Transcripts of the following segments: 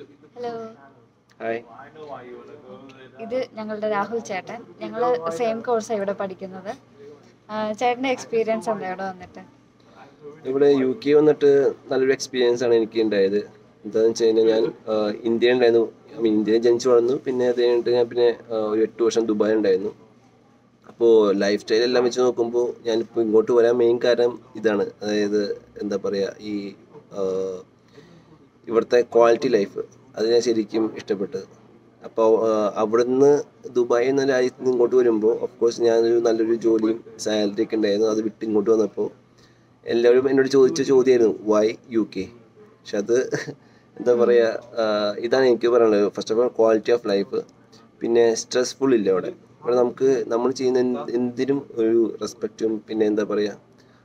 Hello hi ഇത് ഞങ്ങളുടെ രാഹുൽ ചേട്ടൻ ഞങ്ങൾ സെയിം കോഴ്സാണ് ഇവിടെ പഠിക്കുന്നത് ആ, ചേട്ടൻ്റെ എക്സ്പീരിയൻസ് എന്താ ഇവിടെ വന്നിട്ട് ഇവിടെ യു കെ വന്നിട്ട് നല്ലൊരു എക്സ്പീരിയൻസ് ആണ് എനിക്ക് ഉണ്ടായത് എന്താണെന്ന് വെച്ച് കഴിഞ്ഞാൽ ഞാൻ ഇന്ത്യയിൽ ഉണ്ടായിരുന്നു ഐ മീൻ ഇന്ത്യയിൽ ജനിച്ചു വളർന്നു പിന്നെ അത് കഴിഞ്ഞിട്ട് ഞാൻ പിന്നെ ആ, ഒരു എട്ട് വർഷം ദുബായ് ഉണ്ടായിരുന്നു അപ്പോൾ ലൈഫ് സ്റ്റൈൽ എല്ലാം വെച്ച് നോക്കുമ്പോൾ ഞാനിപ്പോൾ ഇങ്ങോട്ട് വരാൻ മെയിൻ കാരണം ഇതാണ് അതായത് എന്താ പറയുക ഈ ആ, ഇവിടുത്തെ ക്വാളിറ്റി ലൈഫ് അത് ഞാൻ ശരിക്കും ഇഷ്ടപ്പെട്ടത് അപ്പോൾ അവിടുന്ന് ദുബായിൽ നിന്ന് രാജ്യത്ത് നിന്ന് ഇങ്ങോട്ട് വരുമ്പോൾ ഓഫ് കോഴ്സ് ഞാനൊരു നല്ലൊരു ജോലിയും സാലറി ഒക്കെ ഉണ്ടായിരുന്നു അത് വിട്ട് ഇങ്ങോട്ട് വന്നപ്പോൾ എല്ലാവരും എന്നോട് ചോദിച്ച ചോദ്യമായിരുന്നു വൈ യു കെ പക്ഷെ അത് എന്താ പറയുക ഇതാണ് എനിക്ക് പറയാനുള്ളത് first of all quality of life പിന്നെ സ്ട്രെസ്ഫുൾ ഇല്ല അവിടെ ഇവിടെ നമുക്ക് നമ്മൾ ചെയ്യുന്ന എന്ത് എന്തിനും ഒരു റെസ്പെക്റ്റും പിന്നെ എന്താ പറയുക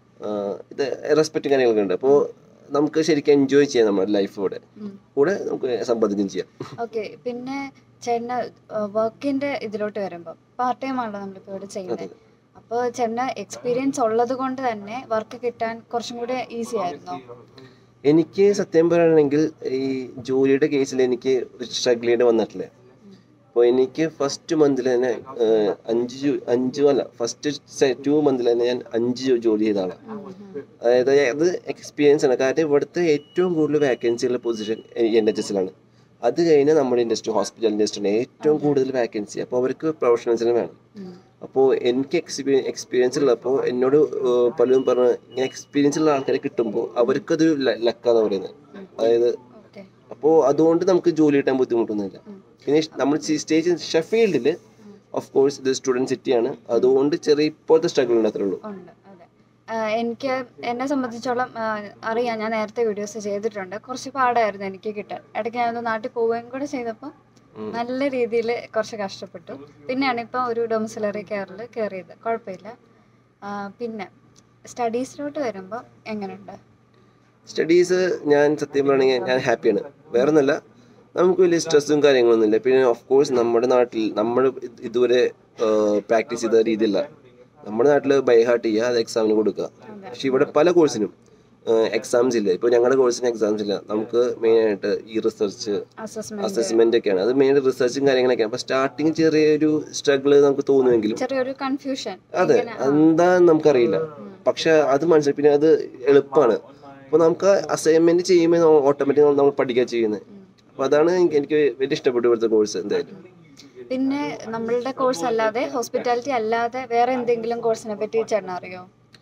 ഇത് റെസ്പെക്റ്റും കാര്യങ്ങളൊക്കെ ഉണ്ട് അപ്പോൾ നമുക്ക് ശരിക്കും എൻജോയ് ചെയ്യാം നമ്മുടെ ലൈഫ് ഇവിടെ കൂടെ നമുക്ക് സമ്പാദിക്കുകയും ചെയ്യാം ഓക്കെ പിന്നെ ചേട്ടന് വർക്കിൻ്റെ ഇതിലോട്ട് വരുമ്പോൾ പാർട്ട് ടൈം ആണല്ലോ നമ്മളിപ്പോൾ ഇവിടെ ചെയ്യുന്നത് അപ്പോൾ ചേട്ടന് എക്സ്പീരിയൻസ് ഉള്ളത് കൊണ്ട് തന്നെ വർക്ക് കിട്ടാൻ കുറച്ചും കൂടെ ഈസി ആയിരുന്നോ എനിക്ക് സത്യം പറയുകയാണെങ്കിൽ ഈ ജോലിയുടെ കേസിൽ എനിക്ക് സ്ട്രഗിൾ ചെയ്യേണ്ടി വന്നിട്ടില്ല അപ്പോൾ എനിക്ക് ഫസ്റ്റ് മന്തിൽ തന്നെ ഏഹ്, അഞ്ച് ജോ- അഞ്ച് അല്ല ഫസ്റ്റ് ടു മന്തിൽ തന്നെ ഞാൻ അഞ്ച് ജോ- ജോലി ചെയ്ത ആളാണ് അതായത് അത് എക്സ്പീരിയൻസ് ആണ് കാരണം ഇവിടുത്തെ ഏറ്റവും കൂടുതൽ വാക്കൻസി ഉള്ള പൊസിഷൻ എൻ എച്ച് എസിലാണ് അത് കഴിഞ്ഞ് നമ്മുടെ ഇൻഡസ്ട്രി ഹോസ്പിറ്റൽ ഇൻഡസ്ട്രിയാണ് ഏറ്റവും കൂടുതൽ വാക്കൻസി അപ്പോൾ അവർക്ക് പ്രൊഫഷണൽസിന് വേണം അപ്പോൾ എനിക്ക് എക്സ്പീരിയൻ എക്സ്പീരിയൻസ് ഉള്ളപ്പോൾ എന്നോട് ഏഹ്, പലരും പറഞ്ഞ ഇങ്ങനെ എക്സ്പീരിയൻസ് ഉള്ള ആൾക്കാരെ കിട്ടുമ്പോൾ അവർക്കതൊരു ലക്കാന്ന് പറയുന്നത് അതായത് ഓക്കെ അപ്പോൾ അതുകൊണ്ട് നമുക്ക് ജോലി കിട്ടാൻ ബുദ്ധിമുട്ടൊന്നുമില്ല പിന്നെ നമ്മൾ സ്റ്റേജ് ഷെഫീൽഡിൽ ഓഫ് കോഴ്സ് ഇത് സ്റ്റുഡൻറ് സിറ്റിയാണ് അതുകൊണ്ട് ചെറിയ ഇപ്പോഴത്തെ സ്ട്രഗിൾ ഉണ്ട് അത്രേ ഉള്ളൂ ഉണ്ട് അതെ ആ, എനിക്ക് എന്നെ സംബന്ധിച്ചോളം ആ, അറിയാം ഞാൻ നേരത്തെ വീഡിയോസ് ചെയ്തിട്ടുണ്ട് കുറച്ച് പാടായിരുന്നു എനിക്ക് കിട്ടാൻ ഇടയ്ക്ക് ഞാനൊന്ന് നാട്ടിൽ പോവുകയും കൂടെ ചെയ്തപ്പോൾ നല്ല രീതിയിൽ കുറച്ച് കഷ്ടപ്പെട്ടു പിന്നെയാണ് ഇപ്പോൾ ഒരു ഡൊമിസിലറി കെയറിൽ കയറിയത് കുഴപ്പമില്ല ആ, പിന്നെ സ്റ്റഡീസിലോട്ട് വരുമ്പോൾ എങ്ങനെയുണ്ട് സ്റ്റഡീസ് ഞാൻ സത്യം പറയുകയാണെങ്കിൽ ഞാൻ ഹാപ്പിയാണ് വേറെ ഒന്നല്ല നമുക്ക് വലിയ സ്ട്രെസ്സും കാര്യങ്ങളൊന്നുമില്ല പിന്നെ ഓഫ് കോഴ്സ് നമ്മുടെ നാട്ടിൽ നമ്മൾ ഇത് ഇതുവരെ പ്രാക്ടീസ് ചെയ്ത രീതിയില്ല നമ്മുടെ നാട്ടിൽ ബൈ ഹാർട്ട് ചെയ്യുക അത് എക്സാമിന് കൊടുക്കുക പക്ഷെ ഇവിടെ പല കോഴ്സിനും എക്സാംസ് ഇല്ല ഇപ്പോൾ ഞങ്ങളുടെ കോഴ്സിന് എക്സാംസ് ഇല്ല നമുക്ക് മെയിനായിട്ട് ഈ റിസർച്ച് അസസ്മെന്റ് അസസ്മെന്റ് ഒക്കെയാണ് അത് മെയിൻ റിസർച്ചും കാര്യങ്ങളൊക്കെയാണ് അപ്പൊ സ്റ്റാർട്ടിങ് ചെറിയൊരു സ്ട്രഗിൾ നമുക്ക് തോന്നുമെങ്കിലും ചെറിയൊരു കൺഫ്യൂഷൻ അതെ എന്താന്ന് നമുക്കറിയില്ല പക്ഷെ അത് മനസ്സിലായി പിന്നെ അത് എളുപ്പമാണ് അപ്പൊ നമുക്ക് അസൈൻമെന്റ് ചെയ്യുമ്പോൾ ഓട്ടോമാറ്റിക് നമ്മൾ പഠിക്കുക ചെയ്യുന്നത് അപ്പൊ അതാണ് എനിക്ക് എനിക്ക് വലിയ ഇഷ്ടപ്പെട്ടു ഇവിടുത്തെ കോഴ്സ് എന്തായാലും പിന്നെ നമ്മളുടെ കോഴ്സ് അല്ലാതെ ഹോസ്പിറ്റാലിറ്റി അല്ലാതെ വേറെ എന്തെങ്കിലും കോഴ്സിനെ പറ്റി ചേട്ടൻ അറിയോ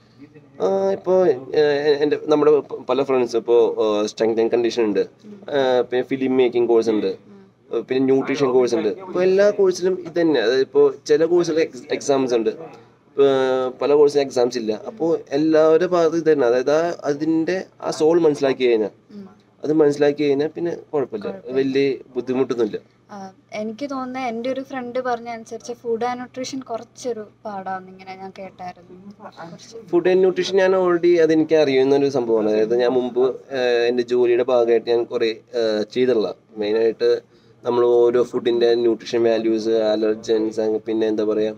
ആ, ഇപ്പോ ഏഹ്, എൻ്റെ നമ്മുടെ പ- പല ഫ്രണ്ട്സ് ഇപ്പോൾ സ്ട്രെങ്ത് ആൻഡ് കണ്ടീഷൻ ഉണ്ട് ആ, പിന്നെ ഫിലിം മേക്കിംഗ് കോഴ്സ് ഉണ്ട് ഏഹ്, പിന്നെ ന്യൂട്രീഷൻ കോഴ്സ് ഉണ്ട് ഇപ്പോൾ എല്ലാ കോഴ്സിലും ഇത് തന്നെ അതായത് ഇപ്പോൾ ചില കോഴ്സിൽ എക്സാംസ് ഉണ്ട് ഇപ്പൊ, പല കോഴ്സിലും എക്സാംസ് ഇല്ല അപ്പോൾ എല്ലാവരുടെ ഭാഗത്ത് ഇത് തന്നെ അതായത് ആ അതിൻ്റെ ആ സോൾ മനസ്സിലാക്കി കഴിഞ്ഞാൽ അത് മനസ്സിലാക്കി കഴിഞ്ഞാൽ പിന്നെ കുഴപ്പമില്ല വലിയ ബുദ്ധിമുട്ടൊന്നുമില്ല ആ, എനിക്ക് തോന്നുന്നത് എൻ്റെ ഒരു ഫ്രണ്ട് പറഞ്ഞ അനുസരിച്ച് ഫുഡ് ആൻഡ് ന്യൂട്രീഷൻ കുറച്ചൊരു പാടാന്ന് ഇങ്ങനെ ഞാൻ കേട്ടായിരുന്നു കുറച്ച് ഫുഡ് ആൻഡ് ന്യൂട്രീഷൻ ഞാൻ ഓൾറെഡി അതെനിക്ക് അറിയുന്ന ഒരു സംഭവമാണ് അതായത് ഞാൻ മുമ്പ് ആഹ്, എൻ്റെ ജോലിയുടെ ഭാഗമായിട്ട് ഞാൻ കുറേ ചെയ്തിട്ടുള്ള മെയിനായിട്ട് നമ്മൾ ഓരോ ഫുഡിൻ്റെ ന്യൂട്രീഷൻ വാല്യൂസ് അലർജൻസ് പിന്നെ എന്താ പറയുക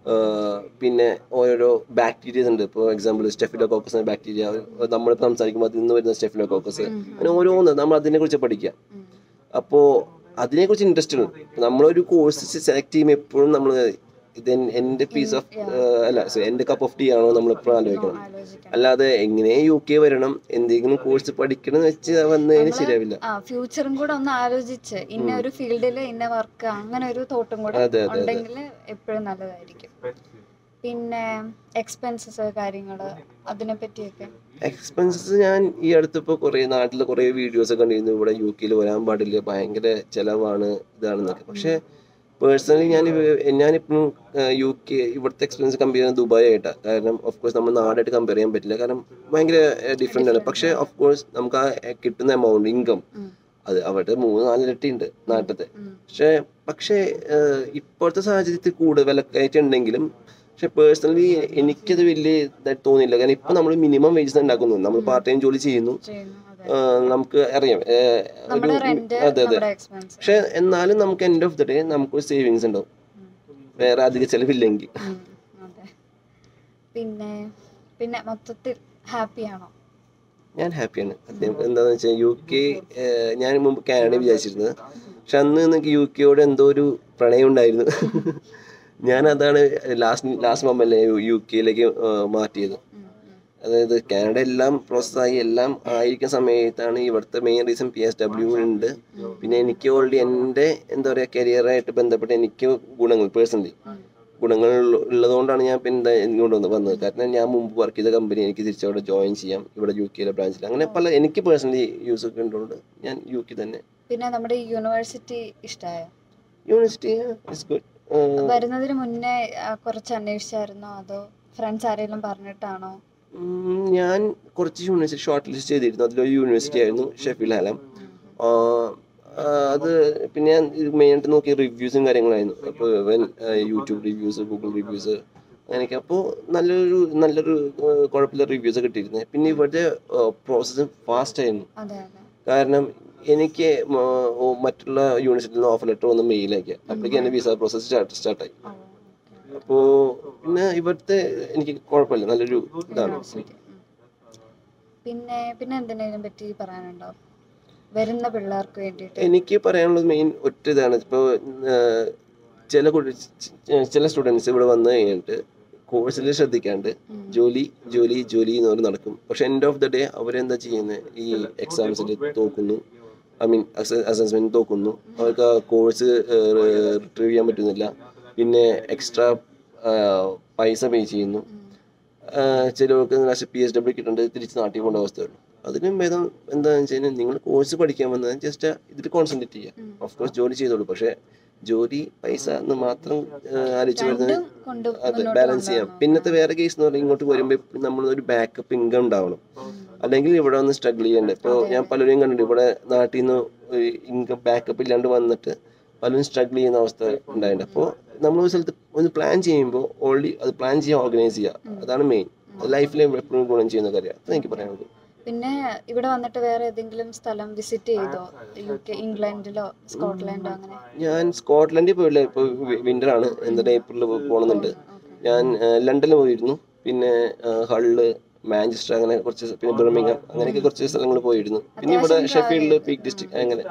പിന്നെ ഓരോരോ ബാക്ടീരിയസ് ഉണ്ട് ഇപ്പോൾ എക്സാമ്പിൾ സ്റ്റെഫിലോകോക്കസ് എന്ന ബാക്ടീരിയ നമ്മൾ സംസാരിക്കുമ്പോൾ അതിൽ നിന്ന് വരുന്ന സ്റ്റെഫിലോകോക്കസ് അങ്ങനെ ഓരോന്ന് നമ്മൾ അതിനെക്കുറിച്ച് പഠിക്കുക അപ്പോൾ അതിനെക്കുറിച്ച് ഇൻട്രസ്റ്റ് ഉണ്ട് നമ്മളൊരു കോഴ്സ് സെലക്ട് ചെയ്യുമ്പോൾ എപ്പോഴും നമ്മൾ ഇത് എൻ- എൻ്റെ പീസ് ഓഫ് അല്ല sorry, എൻ്റെ കപ്പ് ഓഫ് ടീ ആണോ നമ്മൾ എപ്പോഴും ആലോചിക്കണം ആലോചിക്കണം അല്ലാതെ എങ്ങനെ യു കെ വരണം എന്തെങ്കിലും കോഴ്സ് പഠിക്കണം എന്ന് വെച്ച് വന്നു കഴിഞ്ഞാൽ ശരിയാവില്ല ആ ഫ്യൂച്ചറും കൂടെ ഒന്ന് ആലോചിച്ച് ഇന്ന ഒരു ഫീൽഡിൽ ഇന്ന വർക്ക് അങ്ങനെ ഒരു തോട്ടും കൂടെ അതെ, അതെ, അതെ. ഉണ്ടെങ്കിൽ എപ്പോഴും നല്ലതായിരിക്കും പിന്നെ എക്സ്പെൻസസ് കാര്യങ്ങൾ അതിനെ പറ്റിയൊക്കെ എക്സ്പെൻസസ് ഞാൻ ഈ അടുത്തിപ്പോൾ കുറേ നാട്ടിൽ കുറേ വീഡിയോസ് കണ്ടിരുന്നു ഇവിടെ യു കെയിൽ വരാൻ പാടില്ല ഭയങ്കര ചിലവാണ് ഇതാണെന്നൊക്കെ പക്ഷേ പേഴ്സണലി ഞാൻ ഞാനിപ്പം യു കെ ഇവിടുത്തെ എക്സ്പീരിയൻസ് കമ്പയർ ചെയ്യുന്നത് ദുബായ് ആയിട്ടാണ് കാരണം ഓഫ് കോഴ്സ് നമ്മൾ നാടായിട്ട് കമ്പയർ ചെയ്യാൻ പറ്റില്ല കാരണം ഭയങ്കര ഡിഫറെൻ്റ് ആണ് പക്ഷേ ഓഫ് കോഴ്സ് നമുക്ക് ആ കിട്ടുന്ന എമൗണ്ട് ഇൻകം ഉം. അത് അവിടെ മൂന്ന് നാല് ഇരട്ടി ഉണ്ട് നാട്ടിലത്തെ ഉം. പക്ഷേ പക്ഷേ ഏഹ്, ഇപ്പോഴത്തെ സാഹചര്യത്തിൽ കൂടുതൽ വിലക്കയറ്റം ഉണ്ടെങ്കിലും പക്ഷെ പേഴ്സണലി എനിക്കത് വലിയ ഇതായിട്ട് തോന്നിയില്ല കാരണം ഇപ്പൊ നമ്മൾ മിനിമം വേജസ് ഉണ്ടാക്കുന്നു നമ്മൾ പാർട്ട് ടൈം ജോലി ചെയ്യുന്നു ചെയ്യുന്നു അതെ ഏഹ്, നമുക്ക് അറിയാം ഏഹ്, ഒരു നമ്മുടെ റെന്റ് അതെ അതെ നമ്മുടെ എക്സ്പെൻസ് പക്ഷെ എന്നാലും നമുക്ക് എൻഡ് ഓഫ് ദി ഡേ നമുക്കൊരു സേവിങ്സ് ഉണ്ടാവും വേറെ അധിക ചെലവില്ലെങ്കിൽ അതെ പിന്നെ പിന്നെ മൊത്തത്തിൽ ഹാപ്പിയാണോ ഞാൻ ഹാപ്പിയാണ് അദ്ദേഹം എന്താണെന്ന് വെച്ചാൽ യു കെ ഞാൻ മുമ്പ് കാനഡ വിചാരിച്ചിരുന്നത് പക്ഷെ അന്ന് എനിക്ക് യു കെയോട് എന്തോ ഒരു പ്രണയം ഉണ്ടായിരുന്നു ഞാൻ അതാണ് ലാസ്റ്റ് ലാസ്റ്റ് മൊമെന്റിലെ യു കെയിലേക്ക് മാറ്റിയത് ഉം, ഉം. അതായത് കാനഡ എല്ലാം പ്രോസസ്സായി എല്ലാം ആയിരിക്കുന്ന സമയത്താണ് ഇവിടുത്തെ main reason P S W ഉണ്ട് പിന്നെ എനിക്ക് ഓൾറെഡി എൻ്റെ എന്താ പറയുക കരിയറായിട്ട് ബന്ധപ്പെട്ട് എനിക്ക് ഗുണങ്ങൾ പേഴ്സണലി ഉം. ഗുണങ്ങൾ ഉള്ള- ഉള്ളതുകൊണ്ടാണ് ഞാൻ പിന്നെ ഇങ്ങോട്ട് വന്ന് വന്നത് കാരണം ഞാൻ മുമ്പ് വർക്ക് ചെയ്ത കമ്പനി എനിക്ക് തിരിച്ചവിടെ ജോയിൻ ചെയ്യാം ഇവിടെ യു കെയിലെ ബ്രാഞ്ചിൽ അങ്ങനെ പല എനിക്ക് പേഴ്സണലി യൂസ് ഒക്കെ ഉള്ളതുകൊണ്ട് ഞാൻ യു കെ തന്നെ പിന്നെ നമ്മുടെ ഈ യൂണിവേഴ്സിറ്റി ഇഷ്ടമായോ യൂണിവേഴ്സിറ്റി ഇസ് ഗുഡ് വരുന്നതിന് മുന്നേ ആ, കുറച്ച് അന്വേഷിച്ചായിരുന്നോ അതോ ഫ്രണ്ട്സ് ആരെങ്കിലും പറഞ്ഞിട്ടാണോ ഞാൻ കുറച്ച് യൂണിവേഴ്സിറ്റി ഷോർട്ട് ലിസ്റ്റ് ചെയ്തിരുന്നു അതിലൊരു യൂണിവേഴ്സിറ്റി ആയിരുന്നു ഷെഫീൽ ഹാലം ആ, ആ, അത് പിന്നെ ഞാൻ മെയിനായിട്ട് നോക്കിയ റിവ്യൂസും കാര്യങ്ങളായിരുന്നു അപ്പോൾ യൂട്യൂബ് റിവ്യൂസ് ഗൂഗിൾ റിവ്യൂസ് അങ്ങനെയൊക്കെ അപ്പോൾ നല്ലൊരു നല്ലൊരു ആ, കുഴപ്പമില്ല റിവ്യൂസ് കിട്ടിയിരുന്നത് പിന്നെ ഇവിടുത്തെ പ്രോസസ്സ് ഫാസ്റ്റ് ആയിരുന്നു അതെ അതെ കാരണം എനിക്ക് മ- ഓ, മറ്റുള്ള യൂണിവേഴ്സിറ്റിയിൽ നിന്ന് ഓഫർ ലെറ്റർ വന്ന് മെയിലേക്ക് അപ്പോഴേക്കും എൻ്റെ വിസ പ്രോസസ്സ് സ്റ്റാർട്ട് സ്റ്റാർട്ടായി ഓ, okay. അപ്പോൾ പിന്നെ ഇവിടുത്തെ എനിക്ക് കുഴപ്പമില്ല നല്ലൊരു ഇതാണ് യൂണിവേഴ്സിറ്റി ഉം. പിന്നെ പിന്നെ എന്തിനേലും പറ്റി പറയാനുണ്ടോ വരുന്ന പിള്ളേർക്ക് വേണ്ടിയിട്ട് എനിക്ക് പറയാനുള്ളത് മെയിൻ ഒറ്റ ഇതാണ് ഇപ്പോൾ ചില കുട്ടി- ച- ചില സ്റ്റുഡൻസ് ഇവിടെ വന്നു കഴിഞ്ഞിട്ട് കോഴ്സിൽ ശ്രദ്ധിക്കാണ്ട് ഉം. ജോലി ജോലി ജോലി എന്ന് പറഞ്ഞ് നടക്കും പക്ഷെ എൻഡ് ഓഫ് ദ ഡേ അവരെന്താ ചെയ്യുന്നത് ഈ എക്സാംസിൽ തോക്കുന്നു ഐ മീൻ അസസ്മെന്റ് തോക്കുന്നു അവർക്ക് ആ കോഴ്സ് റിട്രീവ് ചെയ്യാൻ പറ്റുന്നില്ല പിന്നെ എക്സ്ട്രാ പൈസ പേ ചെയ്യുന്നു ഉം. ആഹ് ചിലവർക്ക് ലാസ്റ്റ് പി എസ് ഡബ്ല്യു കിട്ടേണ്ടത് തിരിച്ച് നാട്ടിൽ കൊണ്ട അവസ്ഥയുള്ളൂ അതിനും ഭേദം എന്താണെന്ന് വെച്ച് കഴിഞ്ഞാൽ നിങ്ങൾ കോഴ്സ് പഠിക്കാൻ വന്നത് ജസ്റ്റ് ഇതിൽ കോൺസെൻട്രേറ്റ് ചെയ്യുക ഉം. ഓഫ് കോഴ്സ് ജോലി ചെയ്തോളൂ പക്ഷേ ജോലി പൈസ എന്ന് മാത്രം ആഹ് ആലോചിച്ച് വരുന്നത് രണ്ടും കൊണ്ട് അത് മുന്നോട്ട് ബാലൻസ് ചെയ്യാം കൊണ്ടുപോകണം. പിന്നത്തെ വേറെ കേസ് എന്ന് പറഞ്ഞാൽ ഇങ്ങോട്ട് വരുമ്പോൾ നമ്മൾ ഒരു ബാക്കപ്പ് ഇൻകം ഉണ്ടാവണം അല്ലെങ്കിൽ ഇവിടെ വന്ന് സ്ട്രഗിൾ ചെയ്യണ്ടേ ഇപ്പോൾ ഞാൻ പലരെയും കണ്ടിട്ടുണ്ട് ഇവിടെ നാട്ടിൽ നിന്ന് ഇൻകം ബാക്കപ്പ് ഇല്ലാണ്ട് വന്നിട്ട് പലരും സ്ട്രഗിൾ ചെയ്യുന്ന അവസ്ഥ ഉണ്ടായിട്ടുണ്ട് അപ്പോൾ നമ്മൾ ഒരു സ്ഥലത്ത് ഒന്ന് പ്ലാൻ ചെയ്യുമ്പോൾ ഓൾറെഡി അത് പ്ലാൻ ചെയ്യാൻ ഓർഗനൈസ് ചെയ്യുക അതാണ് മെയിൻ ലൈഫിൽ എപ്പോഴും ഗുണം ചെയ്യുന്ന കാര്യം അത് എനിക്ക് പറയാനുള്ളത് പിന്നെ ഇവിടെ വന്നിട്ട് വേറെ ഏതെങ്കിലും സ്ഥലം വിസിറ്റ് ചെയ്തോ യു കെ ഇംഗ്ലണ്ടിലോ സ്കോട്ട്ലൻഡോ അങ്ങനെ ഞാൻ സ്കോട്ട്ലൻഡിൽ പോയില്ല ഇപ്പോൾ വിന്റർ ആണ് എന്തായാലും ഏപ്രിലിൽ പോകണമെന്നുണ്ട് ഞാൻ ലണ്ടനിൽ പോയിരുന്നു പിന്നെ ഹള്ള് മാഞ്ചസ്റ്റർ അങ്ങനെ കുറച്ച് സ്ഥ- പിന്നെ ബിർമിംഗം അങ്ങനെയൊക്കെ കുറച്ച് സ്ഥലങ്ങൾ പോയിരുന്നു പിന്നെ ഇവിടെ ഷെഫീൽഡ് പീക്ക് ഡിസ്ട്രിക്ട് അങ്ങനെ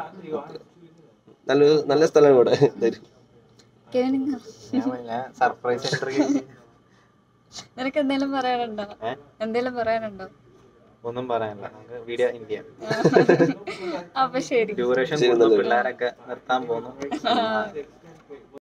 നല്ല നല്ല സ്ഥലമാണ് ഇവിടെ എന്തായാലും കെവിനിങ്ങോ? ഞാൻ സർപ്രൈസ് എൻട്രി നിനക്ക് എന്തെങ്കിലും പറയാനുണ്ടോ ഏ? എന്തെങ്കിലും പറയാനുണ്ടോ ഒന്നും പറയാനില്ല നമുക്ക് വീഡിയോ ഇന്ത്യ അപ്പൊ ശരി ഡ്യൂറേഷൻ ശരി, നല്ലത്. പിള്ളേരൊക്കെ നിർത്താൻ പോകുന്നു